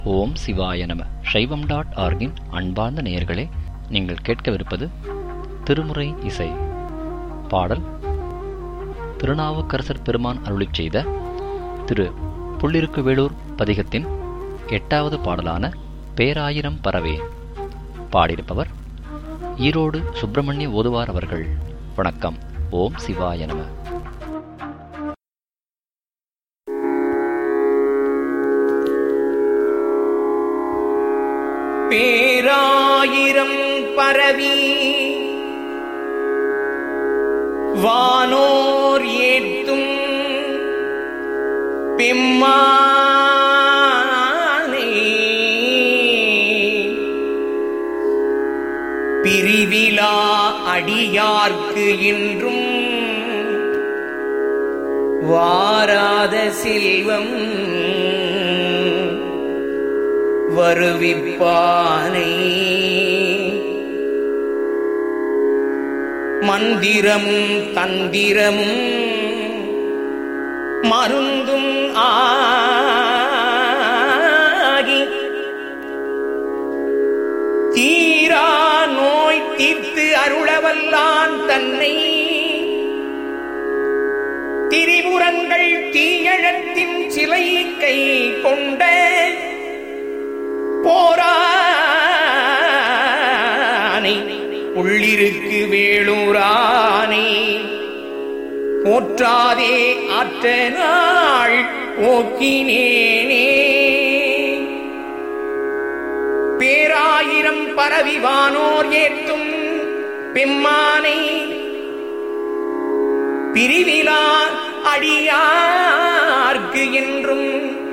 ஓம் சிவாய நம சைவம் டாட் ஆர்கின் அன்பார்ந்த நேயர்களே நீங்கள் கேட்கவிருப்பது திருமுறை இசை பாடல் திருநாவுக்கரசர் பெருமான் அருளிச் செய்த திரு புள்ளிருக்கு வேளூர் பதிகத்தின் எட்டாவது பாடலான பேராயிரம் பறவே பாடியிருப்பவர் ஈரோடு சுப்பிரமணிய ஓதுவார் அவர்கள் வணக்கம் ஓம் சிவாய நம பேராயிரம் பரவி வானோர் ஏத்தும் பெம்மானை பிரிவிலா அடியார்க்கு என்றும் வாராத செல்வம் வருவிப்பானை மந்திரமும் தந்திரமும் மருந்தும் ஆகி தீரா நோய் தீர்த்து அருளவல்லான் தன்னை திரிபுரங்கள் தீயழத்தின் சிலை கை கொண்ட போரானை உள்ளிருக்கு வேளூரானை போற்றாதே ஆற்ற நாள் போக்கினேனே பேராயிரம் பரவிவானோர் ஏற்றும் பெம்மானை பிரிவிலா அடியார்க்கு என்றும்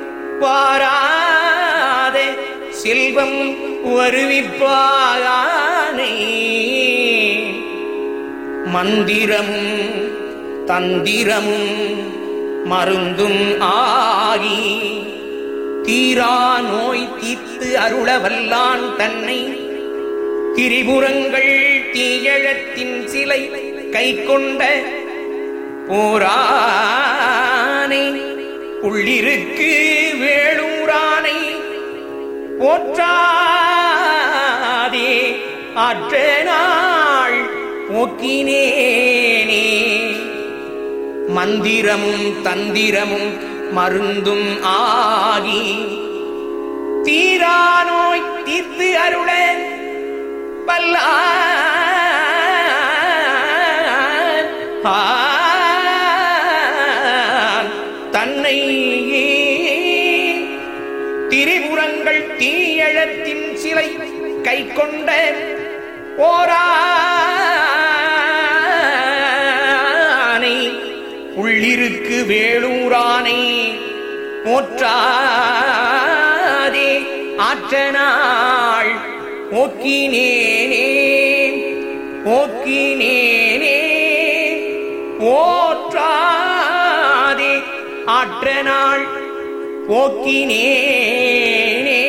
வாராத செல்வம் வருவிப்பாயானை மந்திரமும் தந்திரமும் மருந்தும் ஆகி தீரா நோய் தீர்த்து அருளவல்லான் தன்னை திரிபுரங்கள் தீயழத்தின் சிலை கை கொண்ட போரானை உள்ளிருக்கு வேளூரானை போற்றாதே ஆற்ற நாள் போக்கினேனே மந்திரமும் தந்திரமும் மருந்தும் ஆகி தீரா நோய் தீர்த்து அருள வல்ல தன்னை திரிபுரங்கள் தீயழத்தின் சிலை கை கொண்ட ஓரானை உள்ளிருக்கு வேளூரானை போற்றாதே ஆற்ற நாள் போக்கினேனே போக்கினேனே போற்றாதே ஆற்ற நாள் போக்கினேனே